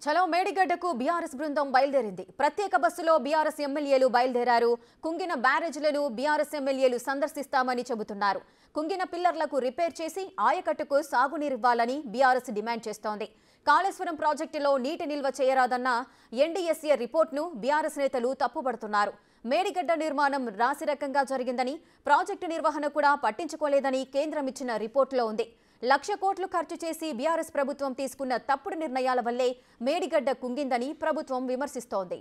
చలో మేడిగడ్డకు బీఆర్ఎస్ బృందం బయలుదేరింది ప్రత్యేక బస్సులో బీఆర్ఎస్ ఎమ్మెల్యేలు బయలుదేరారు కుంగిన బ్యారేజ్లను బీఆర్ఎస్ ఎమ్మెల్యేలు సందర్శిస్తామని చెబుతున్నారు కుంగిన పిల్లర్లకు రిపేర్ చేసి ఆయకట్టుకు సాగునీరివ్వాలని బీఆర్ఎస్ డిమాండ్ చేస్తోంది కాళేశ్వరం ప్రాజెక్టులో నీటి నిల్వ చేయరాదన్న ఎన్డీఎస్ఏ రిపోర్ట్ను బీఆర్ఎస్ నేతలు తప్పుపడుతున్నారు మేడిగడ్డ నిర్మాణం రాశిరకంగా జరిగిందని ప్రాజెక్టు నిర్వహణ కూడా పట్టించుకోలేదని కేంద్రం ఇచ్చిన రిపోర్టులో ఉంది లక్ష కోట్లు ఖర్చు చేసి బీఆర్ఎస్ ప్రభుత్వం తీసుకున్న తప్పుడు నిర్ణయాల వల్లే మేడిగడ్డ కుంగిందని ప్రభుత్వం విమర్శిస్తోంది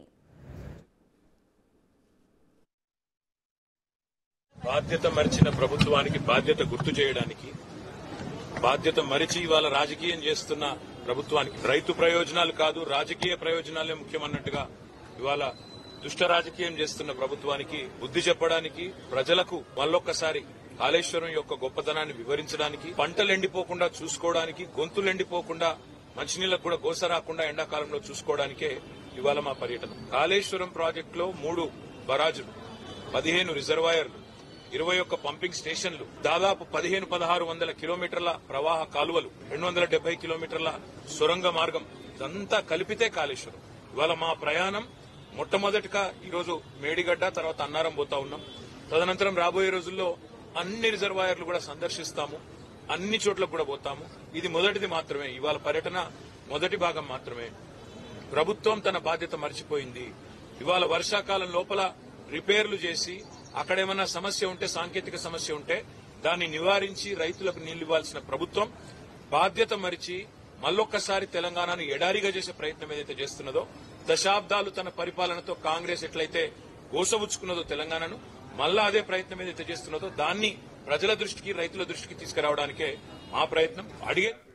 బాధ్యత మరిచిన ప్రభుత్వానికి బాధ్యత గుర్తు చేయడానికి బాధ్యత మరిచి ఇవాళ రాజకీయం చేస్తున్న ప్రభుత్వానికి రైతు ప్రయోజనాలు కాదు రాజకీయ ప్రయోజనాలే ముఖ్యమన్నట్టుగా ఇవాళ దుష్ట రాజకీయం చేస్తున్న ప్రభుత్వానికి బుద్ధి చెప్పడానికి ప్రజలకు మళ్ళొక్కసారి కాళేశ్వరం యొక్క గొప్పతనాన్ని వివరించడానికి పంటలు ఎండిపోకుండా చూసుకోవడానికి గొంతులు ఎండిపోకుండా మంచినీళ్ళకు కూడా గోస రాకుండా ఎండాకాలంలో చూసుకోవడానికే ఇవాళ మా పర్యటన కాళేశ్వరం ప్రాజెక్టులో మూడు బరాజులు పదిహేను రిజర్వాయర్లు ఇరవై ఒక్క పంపింగ్ స్టేషన్లు దాదాపు పదిహేను పదహారు వందల కిలోమీటర్ల ప్రవాహ కాలువలు రెండు వందల డెబ్బై కిలోమీటర్ల సొరంగ మార్గం ఇదంతా కలిపితే కాళేశ్వరం ఇవాళ మా ప్రయాణం మొట్టమొదటిగా ఈరోజు మేడిగడ్డ తర్వాత అన్నారం పోతా ఉన్నాం తదనంతరం రాబోయే రోజుల్లో అన్ని రిజర్వాయర్లు కూడా సందర్శిస్తాము అన్ని చోట్లకు కూడా పోతాము ఇది మొదటిది మాత్రమే ఇవాళ పర్యటన మొదటి భాగం మాత్రమే ప్రభుత్వం తన బాధ్యత మర్చిపోయింది ఇవాళ వర్షాకాలం లోపల రిపేర్లు చేసి అక్కడేమన్నా సమస్య ఉంటే సాంకేతిక సమస్య ఉంటే దాన్ని నివారించి రైతులకు నీళ్లు ఇవ్వాల్సిన ప్రభుత్వం బాధ్యత మరిచి మళ్ళొక్కసారి తెలంగాణను ఎడారిగా చేసే ప్రయత్నం ఏదైతే చేస్తున్నదో దశాబ్దాలు తన పరిపాలనతో కాంగ్రెస్ ఎట్లయితే గోసవుచ్చుకున్నదో తెలంగాణను మళ్ళా అదే ప్రయత్నం ఏదైతే చేస్తున్నదో దాన్ని ప్రజల దృష్టికి రైతుల దృష్టికి తీసుకురావడానికే మా ప్రయత్నం అడిగే